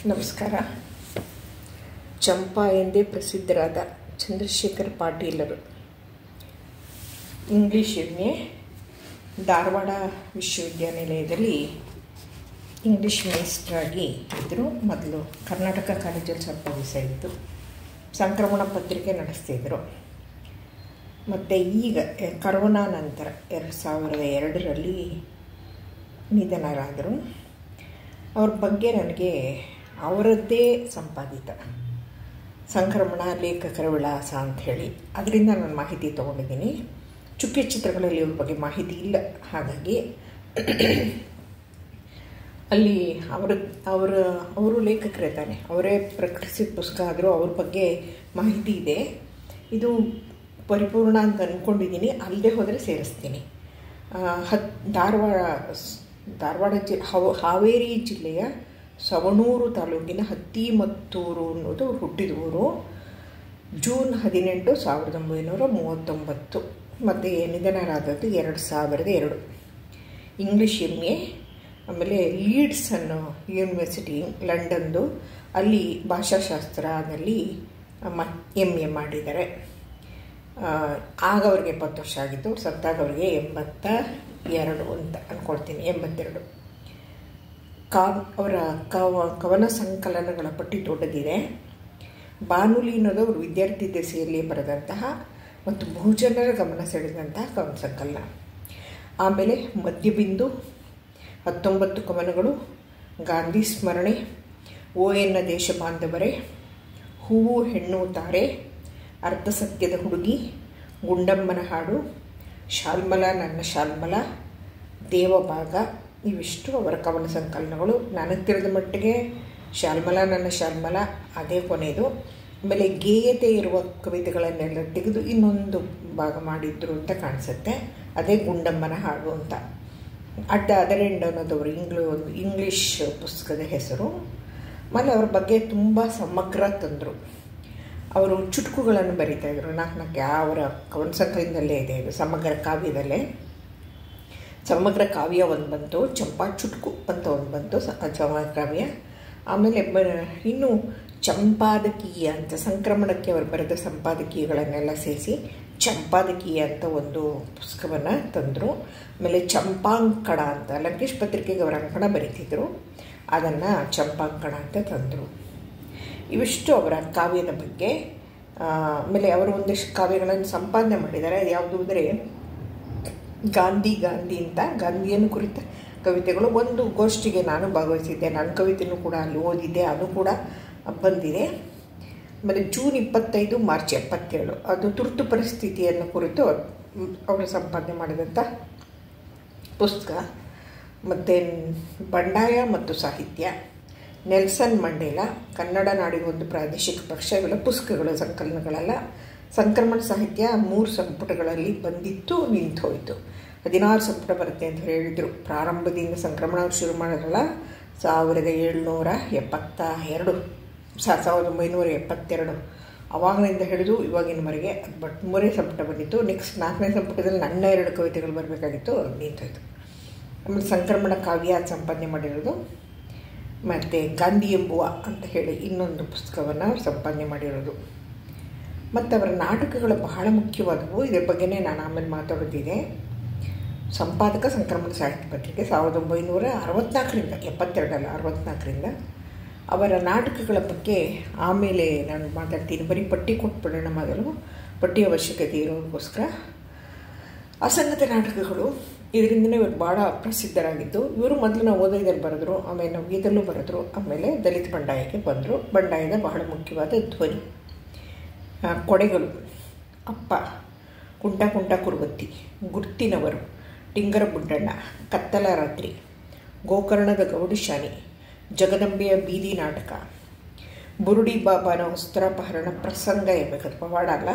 ನಮಸ್ಕಾರ ಚಂಪಾ ಎಂದೇ ಪ್ರಸಿದ್ಧರಾದ ಚಂದ್ರಶೇಖರ್ ಪಾಟೀಲರು ಇಂಗ್ಲೀಷ್ ಎಮ್ ಎ ಧಾರವಾಡ ವಿಶ್ವವಿದ್ಯಾನಿಲಯದಲ್ಲಿ ಇಂಗ್ಲೀಷ್ ಮೇಸ್ಟ್ರಾಗಿ ಇದ್ದರು ಮೊದಲು ಕರ್ನಾಟಕ ಕಾಲೇಜಲ್ಲಿ ಸ್ವಲ್ಪ ದಿವಸ ಇದ್ದು ಸಂಕ್ರಮಣ ಪತ್ರಿಕೆ ನಡೆಸ್ತಿದ್ರು ಮತ್ತು ಈಗ ಕರೋನಾ ನಂತರ ಎರಡು ಸಾವಿರದ ಎರಡರಲ್ಲಿ ನಿಧನರಾದರು ಅವ್ರ ಬಗ್ಗೆ ನನಗೆ ಅವರದ್ದೇ ಸಂಪಾದಿತ ಸಂಕ್ರಮಣ ಲೇಖಕರ ವಿಳಾಸ ಅಂಥೇಳಿ ಅದರಿಂದ ನಾನು ಮಾಹಿತಿ ತೊಗೊಂಡಿದ್ದೀನಿ ಚುಕ್ಕಿ ಚಿತ್ರಗಳಲ್ಲಿ ಇವ್ರ ಬಗ್ಗೆ ಮಾಹಿತಿ ಇಲ್ಲ ಹಾಗಾಗಿ ಅಲ್ಲಿ ಅವರ ಅವರ ಅವರು ಲೇಖಕರೇ ತಾನೆ ಅವರೇ ಪ್ರಕಟಿಸಿದ ಪುಸ್ತಕ ಆದರೂ ಅವ್ರ ಬಗ್ಗೆ ಮಾಹಿತಿ ಇದೆ ಇದು ಪರಿಪೂರ್ಣ ಅಂತ ಅಂದ್ಕೊಂಡಿದ್ದೀನಿ ಅಲ್ಲದೆ ಹೋದರೆ ಸೇರಿಸ್ತೀನಿ ಹತ್ ಧಾರವಾಡ ಧಾರವಾಡ ಜಿ ಹವ ಹಾವೇರಿ ಜಿಲ್ಲೆಯ ಸವಣೂರು ತಾಲೂಕಿನ ಹತ್ತಿಮತ್ತೂರು ಅನ್ನೋದು ಹುಟ್ಟಿದ ಊರು ಜೂನ್ ಹದಿನೆಂಟು ಸಾವಿರದ ಒಂಬೈನೂರ ಮೂವತ್ತೊಂಬತ್ತು ಮತ್ತು ನಿಧನರಾದದ್ದು ಎರಡು ಸಾವಿರದ ಎರಡು ಇಂಗ್ಲೀಷ್ ಎಮ್ ಎ ಆಮೇಲೆ ಲೀಡ್ಸ್ ಅನ್ನೋ ಯೂನಿವರ್ಸಿಟಿ ಲಂಡನ್ದು ಅಲ್ಲಿ ಭಾಷಾಶಾಸ್ತ್ರದಲ್ಲಿ ಮ ಎಮ್ ಎ ಮಾಡಿದ್ದಾರೆ ಆಗ ಅವ್ರಿಗೆ ಎಪ್ಪತ್ತು ವರ್ಷ ಆಗಿತ್ತು ಸತ್ತಾಗ ಅವ್ರಿಗೆ ಎಂಬತ್ತ ಎರಡು ಅಂತ ಅಂದ್ಕೊಳ್ತೀನಿ ಎಂಬತ್ತೆರಡು ಕಾ ಅವರ ಕವ ಕವನ ಸಂಕಲನಗಳ ಪಟ್ಟಿ ದೊಡ್ಡದಿದೆ ಬಾನುಲಿ ಅನ್ನೋದು ಅವರು ವಿದ್ಯಾರ್ಥಿ ದೆಸೆಯಲ್ಲಿ ಬರೆದಂತಹ ಮತ್ತು ಬಹುಜನರ ಗಮನ ಸೆಳೆದಂತಹ ಕವನ ಸಂಕಲನ ಆಮೇಲೆ ಮಧ್ಯಬಿಂದು ಹತ್ತೊಂಬತ್ತು ಕವನಗಳು ಗಾಂಧಿ ಸ್ಮರಣೆ ಓ ಎನ್ನ ದೇಶ ಬಾಂಧವರೇ ಹೂವು ಹೆಣ್ಣು ತಾರೆ ಅರ್ಧ ಸತ್ಯದ ಹುಡುಗಿ ಗುಂಡಮ್ಮನ ಹಾಡು ಶಾಲ್ಮಲ ನನ್ನ ಶಾಲ್ಮಲ ದೇವಭಾಗ ಇವಿಷ್ಟು ಅವರ ಕವನ ಸಂಕಲನಗಳು ನನಗೆ ತಿಳಿದ ಮಟ್ಟಿಗೆ ಶಾಲ್ಮಲ ನನ್ನ ಶಾಲ್ಮಲ ಅದೇ ಕೊನೆಯದು ಆಮೇಲೆ ಗೇಯತೆ ಇರುವ ಕವಿತೆಗಳನ್ನೆಲ್ಲ ತೆಗೆದು ಇನ್ನೊಂದು ಭಾಗ ಮಾಡಿದ್ರು ಅಂತ ಕಾಣಿಸುತ್ತೆ ಅದೇ ಗುಂಡಮ್ಮನ ಹಾಡು ಅಂತ ಅಡ್ಡ ಅದರೆಂಡ್ ಅನ್ನೋದವರು ಇಂಗ್ಲೂ ಒಂದು ಇಂಗ್ಲೀಷ್ ಪುಸ್ತಕದ ಹೆಸರು ಆಮೇಲೆ ಅವ್ರ ಬಗ್ಗೆ ತುಂಬ ಸಮಗ್ರ ತಂದರು ಅವರು ಚುಟುಕುಗಳನ್ನು ಬರೀತಾಯಿದ್ರು ನಾಲ್ಕು ನಾಲ್ಕು ಅವರ ಕವನ ಸಂಕಲನದಲ್ಲೇ ಇದೆ ಇದು ಸಮಗ್ರ ಕಾವ್ಯದಲ್ಲೇ ಸಮಗ್ರ ಕಾವ್ಯ ಒಂದು ಬಂತು ಚಂಪಾ ಚುಟುಕು ಅಂತ ಒಂದು ಬಂತು ಸಮಗ್ರ ಕಾವ್ಯ ಆಮೇಲೆ ಬ ಇನ್ನು ಚಂಪಾದಕೀಯ ಅಂತ ಸಂಕ್ರಮಣಕ್ಕೆ ಅವರು ಬರೆದ ಸಂಪಾದಕೀಯಗಳನ್ನೆಲ್ಲ ಸೇರಿಸಿ ಚಂಪಾದಕೀಯ ಅಂತ ಒಂದು ಪುಸ್ತಕವನ್ನು ತಂದರು ಆಮೇಲೆ ಚಂಪಾಂಕಣ ಅಂತ ಲಂಕೇಶ್ ಪತ್ರಿಕೆಗೆ ಅವರ ಅಂಕಣ ಬರೀತಿದ್ರು ಅದನ್ನು ಚಂಪಾಂಕಣ ಅಂತ ತಂದರು ಇವಿಷ್ಟು ಅವರ ಕಾವ್ಯದ ಬಗ್ಗೆ ಆಮೇಲೆ ಅವರು ಒಂದಿಷ್ಟು ಕಾವ್ಯಗಳನ್ನು ಸಂಪಾದನೆ ಮಾಡಿದ್ದಾರೆ ಅದು ಯಾವುದು ಅಂದರೆ ಗಾಂಧಿ ಗಾಂಧಿ ಅಂತ ಗಾಂಧಿಯನ್ನು ಕುರಿತ ಕವಿತೆಗಳು ಒಂದು ಗೋಷ್ಠಿಗೆ ನಾನು ಭಾಗವಹಿಸಿದ್ದೆ ನನ್ನ ಕವಿತೆಯೂ ಕೂಡ ಅಲ್ಲಿ ಓದಿದ್ದೆ ಅದು ಕೂಡ ಬಂದಿದೆ ಆಮೇಲೆ ಜೂನ್ ಇಪ್ಪತ್ತೈದು ಮಾರ್ಚ್ ಎಪ್ಪತ್ತೇಳು ಅದು ತುರ್ತು ಪರಿಸ್ಥಿತಿಯನ್ನು ಕುರಿತು ಅವರು ಸಂಪಾದನೆ ಮಾಡಿದಂಥ ಪುಸ್ತಕ ಮತ್ತು ಬಂಡಾಯ ಮತ್ತು ಸಾಹಿತ್ಯ ನೆಲ್ಸನ್ ಮಂಡೇಲ ಕನ್ನಡ ನಾಡಿಗೊಂದು ಪ್ರಾದೇಶಿಕ ಪಕ್ಷಗಳ ಪುಸ್ತಕಗಳು ಸಂಕಲನಗಳೆಲ್ಲ ಸಂಕ್ರಮಣ ಸಾಹಿತ್ಯ ಮೂರು ಸಂಪುಟಗಳಲ್ಲಿ ಬಂದಿತ್ತು ನಿಂತು ಹೋಯಿತು ಹದಿನಾರು ಸಂಪುಟ ಬರುತ್ತೆ ಅಂತ ಹೇಳಿದರು ಪ್ರಾರಂಭದಿಂದ ಸಂಕ್ರಮಣ ಶುರು ಮಾಡಿದ್ರಲ್ಲ ಸಾವಿರದ ಏಳ್ನೂರ ಎಪ್ಪತ್ತ ಎರಡು ಸಾವಿರದ ಒಂಬೈನೂರ ಎಪ್ಪತ್ತೆರಡು ಅವಾಗಲಿಂದ ಹಿಡಿದು ಇವಾಗಿನವರೆಗೆ ಬಟ್ ಮೂರೇ ಸಂಪುಟ ಬಂದಿತ್ತು ನೆಕ್ಸ್ಟ್ ನಾಲ್ಕನೇ ಸಂಪುಟದಲ್ಲಿ ನನ್ನ ಎರಡು ಕವಿತೆಗಳು ಬರಬೇಕಾಗಿತ್ತು ನಿಂತೋಯ್ತು ಆಮೇಲೆ ಸಂಕ್ರಮಣ ಕಾವ್ಯ ಸಂಪಾದನೆ ಮಾಡಿರೋದು ಮತ್ತು ಗಾಂಧಿ ಎಂಬುವ ಅಂತ ಹೇಳಿ ಇನ್ನೊಂದು ಪುಸ್ತಕವನ್ನು ಸಂಪಾದನೆ ಮಾಡಿರೋದು ಮತ್ತು ಅವರ ನಾಟಕಗಳು ಬಹಳ ಮುಖ್ಯವಾದವು ಇದ್ರ ಬಗ್ಗೆನೇ ನಾನು ಆಮೇಲೆ ಮಾತಾಡೋದಿದೆ ಸಂಪಾದಕ ಸಂಕ್ರಮಣ ಸಾಹಿತ್ಯ ಪತ್ರಿಕೆ ಸಾವಿರದ ಒಂಬೈನೂರ ಅರವತ್ತ್ನಾಲ್ಕರಿಂದ ಎಪ್ಪತ್ತೆರಡಲ್ಲ ಅರವತ್ತ್ನಾಲ್ಕರಿಂದ ಅವರ ನಾಟಕಗಳ ಬಗ್ಗೆ ಆಮೇಲೆ ನಾನು ಮಾತಾಡ್ತೀನಿ ಬರೀ ಪಟ್ಟಿ ಕೊಟ್ಬಿಡೋಣ ಮೊದಲು ಪಟ್ಟಿ ಅವಶ್ಯಕತೆ ಇರೋದಕ್ಕೋಸ್ಕರ ಅಸಂಗತ ನಾಟಕಗಳು ಇದರಿಂದನೇ ಇವರು ಭಾಳ ಪ್ರಸಿದ್ಧರಾಗಿದ್ದು ಇವರು ಮೊದಲು ನಾವು ಓದೋದಲ್ಲಿ ಬರೆದ್ರು ಆಮೇಲೆ ನಾವು ಗೀತಲ್ಲೂ ಬರೆದ್ರು ಆಮೇಲೆ ದಲಿತ ಬಂಡಾಯಕ್ಕೆ ಬಂದರು ಬಂಡಾಯದ ಬಹಳ ಮುಖ್ಯವಾದ ಧ್ವನಿ ಕೊಡೆಗಳು ಅಪ್ಪ ಕುಂಟ ಕುಂಟ ಕುರುವತ್ತಿ ಗುರ್ತಿನವರು ಟಿಂಗರ ಬುಡ್ಡಣ್ಣ ಕತ್ತಲ ರಾತ್ರಿ ಗೋಕರ್ಣದ ಗೌಡಿಶಾನಿ ಜಗದಂಬೆಯ ಬೀದಿ ನಾಟಕ ಬುರುಡಿ ಬಾಬಾನ ವಸ್ತ್ರಾಪಹರಣ ಪ್ರಸಂಗ ಇರಬೇಕದು ಪವಾಡ ಅಲ್ಲ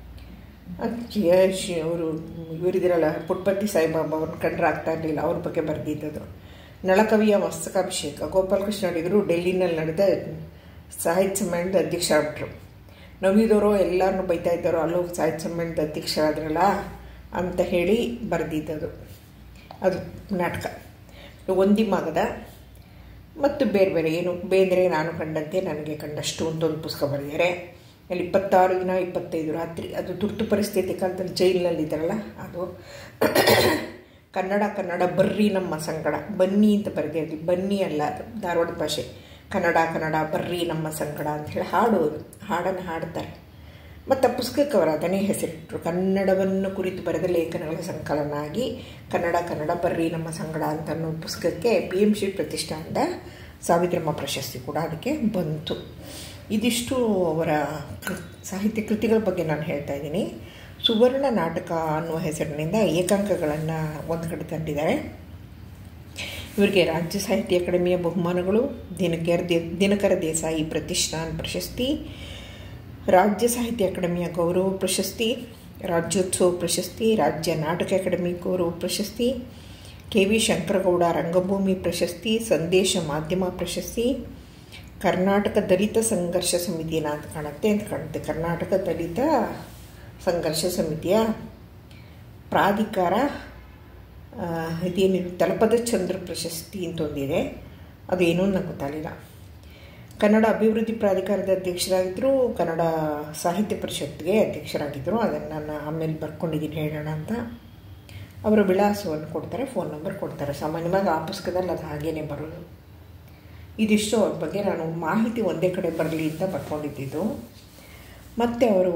ಅವರು ಇವರಿದಿರಲ್ಲ ಪುಟ್ಪತ್ತಿ ಸಾಯಿಬಾಬಾ ಅವ್ರನ್ನ ಕಂಡ್ರೆ ಆಗ್ತಾ ಇರಲಿಲ್ಲ ಅವ್ರ ಬಗ್ಗೆ ಬರೆದಿದ್ದದು ನಳಕವಿಯ ಮಸ್ತಕಾಭಿಷೇಕ ಗೋಪಾಲಕೃಷ್ಣ ಅಡಿಗರು ಡೆಲ್ಲಿನಲ್ಲಿ ನಡೆದ ಸಾಹಿತ್ಯ ಸಮ್ಮೇಳನದ ಅಧ್ಯಕ್ಷರಾಗ್ಬಿಟ್ರು ನವಿದವರು ಎಲ್ಲರನ್ನೂ ಬೈತಾ ಇದ್ದಾರೋ ಅಲ್ಲೂ ಸಾಹಿತ್ಯ ಸಮ್ಮೇಳನದ ಅಧ್ಯಕ್ಷರಾದ್ರಲ್ಲ ಅಂತ ಹೇಳಿ ಬರೆದಿದ್ದದು ಅದು ನಾಟಕ ಒಂದಿಮಾಗದ ಮತ್ತು ಬೇರೆ ಬೇರೆ ಏನು ಬೇಂದ್ರೆ ನಾನು ಕಂಡಂತೆ ನನಗೆ ಕಂಡಷ್ಟು ಅಂತ ಒಂದು ಪುಸ್ತಕ ಬರೆದಿದ್ದಾರೆ ಅಲ್ಲಿ ಇಪ್ಪತ್ತಾರು ದಿನ ಇಪ್ಪತ್ತೈದು ರಾತ್ರಿ ಅದು ತುರ್ತು ಪರಿಸ್ಥಿತಿ ಕಾಲದಲ್ಲಿ ಜೈಲಿನಲ್ಲಿದ್ದಾರಲ್ಲ ಅದು ಕನ್ನಡ ಕನ್ನಡ ಬರ್ರಿ ನಮ್ಮ ಸಂಕಟ ಬನ್ನಿ ಅಂತ ಬರೆದಿರಲಿ ಬನ್ನಿ ಅಲ್ಲ ಅದು ಧಾರವಾಡ ಭಾಷೆ ಕನ್ನಡ ಕನ್ನಡ ಬರ್ರಿ ನಮ್ಮ ಸಂಕಟ ಅಂತ ಹೇಳಿ ಹಾಡೋದು ಹಾಡನ್ನು ಹಾಡ್ತಾರೆ ಮತ್ತು ಆ ಪುಸ್ತಕಕ್ಕೆ ಅವರು ಅದನ್ನೇ ಹೆಸರಿಟ್ಟರು ಕನ್ನಡವನ್ನು ಕುರಿತು ಬರೆದ ಲೇಖನಗಳ ಸಂಕಲನ ಆಗಿ ಕನ್ನಡ ಕನ್ನಡ ಬರ್ರಿ ನಮ್ಮ ಸಂಗಡ ಅಂತ ಅನ್ನೋ ಪುಸ್ತಕಕ್ಕೆ ಪಿ ಎಮ್ ಶ್ರೀ ಪ್ರತಿಷ್ಠಾನದ ಸಾವಿತ್ರಮ್ಮ ಪ್ರಶಸ್ತಿ ಕೂಡ ಅದಕ್ಕೆ ಬಂತು ಇದಿಷ್ಟು ಅವರ ಸಾಹಿತ್ಯ ಕೃತಿಗಳ ಬಗ್ಗೆ ನಾನು ಹೇಳ್ತಾ ಇದ್ದೀನಿ ಸುವರ್ಣ ನಾಟಕ ಅನ್ನುವ ಹೆಸರಿನಿಂದ ಏಕಾಂಕಗಳನ್ನು ಒಂದು ಕಡೆ ತಂದಿದ್ದಾರೆ ಇವರಿಗೆ ರಾಜ್ಯ ಸಾಹಿತ್ಯ ಅಕಾಡೆಮಿಯ ಬಹುಮಾನಗಳು ದಿನಕರ ದೇ ದಿನಕರ ದೇಸಾಯಿ ಪ್ರತಿಷ್ಠಾನ್ ಪ್ರಶಸ್ತಿ ರಾಜ್ಯ ಸಾಹಿತ್ಯ ಅಕಾಡೆಮಿಯ ಗೌರವ ಪ್ರಶಸ್ತಿ ರಾಜ್ಯೋತ್ಸವ ಪ್ರಶಸ್ತಿ ರಾಜ್ಯ ನಾಟಕ ಅಕಾಡೆಮಿ ಗೌರವ ಪ್ರಶಸ್ತಿ ಕೆ ವಿ ಶಂಕರಗೌಡ ರಂಗಭೂಮಿ ಪ್ರಶಸ್ತಿ ಸಂದೇಶ ಮಾಧ್ಯಮ ಪ್ರಶಸ್ತಿ ಕರ್ನಾಟಕ ದಲಿತ ಸಂಘರ್ಷ ಸಮಿತಿನ ಅಂತ ಕಾಣುತ್ತೆ ಅಂತ ಕಾಣುತ್ತೆ ಕರ್ನಾಟಕ ದಲಿತ ಸಂಘರ್ಷ ಸಮಿತಿಯ ಪ್ರಾಧಿಕಾರ ಇದೇನಿದೆ ತಲಪದ ಚಂದ್ರ ಪ್ರಶಸ್ತಿ ಅಂತ ಒಂದಿದೆ ಅದೇನೂ ನನಗೆ ಗೊತ್ತಾಗಲಿಲ್ಲ ಕನ್ನಡ ಅಭಿವೃದ್ಧಿ ಪ್ರಾಧಿಕಾರದ ಅಧ್ಯಕ್ಷರಾಗಿದ್ದರು ಕನ್ನಡ ಸಾಹಿತ್ಯ ಪರಿಷತ್ಗೆ ಅಧ್ಯಕ್ಷರಾಗಿದ್ದರು ಅದನ್ನು ನಾನು ಆಮೇಲೆ ಬರ್ಕೊಂಡಿದ್ದೀನಿ ಹೇಳೋಣ ಅಂತ ಅವರ ವಿಳಾಸವನ್ನು ಕೊಡ್ತಾರೆ ಫೋನ್ ನಂಬರ್ ಕೊಡ್ತಾರೆ ಸಾಮಾನ್ಯವಾಗಿ ಆ ಪುಸ್ತಕದಲ್ಲಿ ಅದು ಹಾಗೇ ಬರೋದು ಇದಿಷ್ಟು ಅವ್ರ ಬಗ್ಗೆ ನಾನು ಮಾಹಿತಿ ಒಂದೇ ಕಡೆ ಬರಲಿ ಅಂತ ಬರ್ಕೊಂಡಿದ್ದಿದ್ದು ಮತ್ತು ಅವರು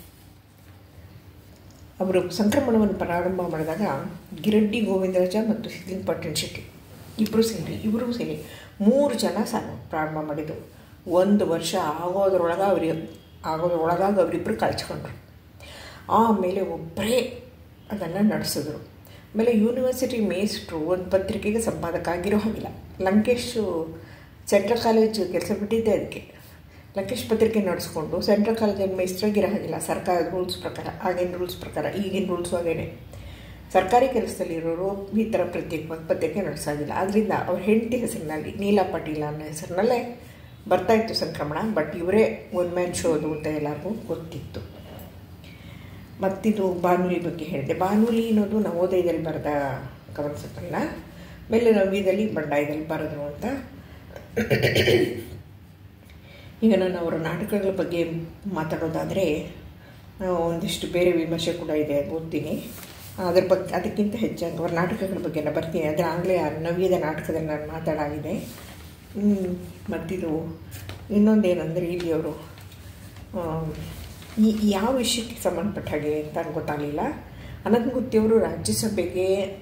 ಅವರು ಸಂಕ್ರಮಣವನ್ನು ಪ್ರಾರಂಭ ಮಾಡಿದಾಗ ಗಿರಡ್ಡಿ ಗೋವಿಂದರಾಜ ಮತ್ತು ಸಿದ್ಲಿಂಗ್ ಪಟ್ಟಣ ಶೆಟ್ಟಿ ಇಬ್ಬರು ಸೇರಿ ಇಬ್ಬರು ಸೇರಿ ಮೂರು ಜನ ಸಾಕು ಪ್ರಾರಂಭ ಮಾಡಿದ್ದು ಒಂದು ವರ್ಷ ಆಗೋದ್ರೊಳಗೆ ಅವ್ರಿಗೆ ಆಗೋದ್ರೊಳಗಾಗ ಅವರಿಬ್ಬರು ಕಳ್ಚ್ಕೊಂಡ್ರು ಆಮೇಲೆ ಒಬ್ಬರೇ ಅದನ್ನು ನಡೆಸಿದ್ರು ಆಮೇಲೆ ಯೂನಿವರ್ಸಿಟಿ ಮೇಸ್ಟ್ರು ಒಂದು ಪತ್ರಿಕೆಗೆ ಸಂಪಾದಕ ಆಗಿರೋ ಹಾಗಿಲ್ಲ ಲಂಕೇಶು ಸೆಂಟ್ರಲ್ ಕಾಲೇಜ್ ಕೆಲಸ ಬಿಟ್ಟಿದ್ದೆ ಅದಕ್ಕೆ ಲಂಕೇಶ್ ಪತ್ರಿಕೆ ನಡೆಸ್ಕೊಂಡು ಸೆಂಟ್ರಲ್ ಕಾಲೇಜಲ್ಲಿ ಮೇಸ್ಟ್ರಾಗಿರೋ ಹಾಗಿಲ್ಲ ಸರ್ಕಾರದ ರೂಲ್ಸ್ ಪ್ರಕಾರ ಆಗಿನ ರೂಲ್ಸ್ ಪ್ರಕಾರ ಈಗಿನ ರೂಲ್ಸು ಹಾಗೇನೆ ಸರ್ಕಾರಿ ಕೆಲಸದಲ್ಲಿರೋರು ಈ ಥರ ಪ್ರತ್ಯೇಕವಾಗಿ ಪತ್ರಿಕೆ ನಡೆಸೋದಿಲ್ಲ ಆದ್ದರಿಂದ ಅವ್ರ ಹೆಂಡತಿ ಹೆಸರಿನಲ್ಲಿ ನೀಲಾ ಪಾಟೀಲ ಅನ್ನೋ ಹೆಸರಿನಲ್ಲೇ ಬರ್ತಾಯಿತ್ತು ಸಂಕ್ರಮಣ ಬಟ್ ಇವರೇ ಒನ್ ಮ್ಯಾನ್ ಶೋದು ಅಂತ ಎಲ್ಲರಿಗೂ ಗೊತ್ತಿತ್ತು ಮತ್ತಿದು ಬಾನುಲಿ ಬಗ್ಗೆ ಹೇಳಿದೆ ಬಾನುಲಿ ಅನ್ನೋದು ನವೋದಯದಲ್ಲಿ ಬರೆದ ಕಾನ್ಸೆಪ್ಟ್ ಅಲ್ಲ ಮೇಲೆ ನವ್ಯದಲ್ಲಿ ಬಂಡಾಯದಲ್ಲಿ ಬರೆದ್ರು ಅಂತ ಈಗ ನಾನು ಅವರ ನಾಟಕಗಳ ಬಗ್ಗೆ ಮಾತಾಡೋದಾದರೆ ಒಂದಿಷ್ಟು ಬೇರೆ ವಿಮರ್ಶೆ ಕೂಡ ಇದೆ ಓದ್ತೀನಿ ಅದ್ರ ಬಗ್ಗೆ ಅದಕ್ಕಿಂತ ಹೆಚ್ಚಾಗಿ ಅವರ ನಾಟಕಗಳ ಬಗ್ಗೆ ನಾನು ಬರ್ತೀನಿ ಅದರ ಆಗಲೇ ನವ್ಯದ ನಾಟಕದಲ್ಲಿ ನಾನು ಮಾತಾಡಾಗಿದೆ ಮತ್ತಿದು ಇನ್ನೊಂದೇನೆಂದರೆ ಇಲ್ಲಿ ಅವರು ಈ ಯಾವ ವಿಷಯಕ್ಕೆ ಸಂಬಂಧಪಟ್ಟ ಹಾಗೆ ಅಂತ ಗೊತ್ತಾಗಲಿಲ್ಲ ಅನಂತಮೂರ್ತಿಯವರು ರಾಜ್ಯಸಭೆಗೆ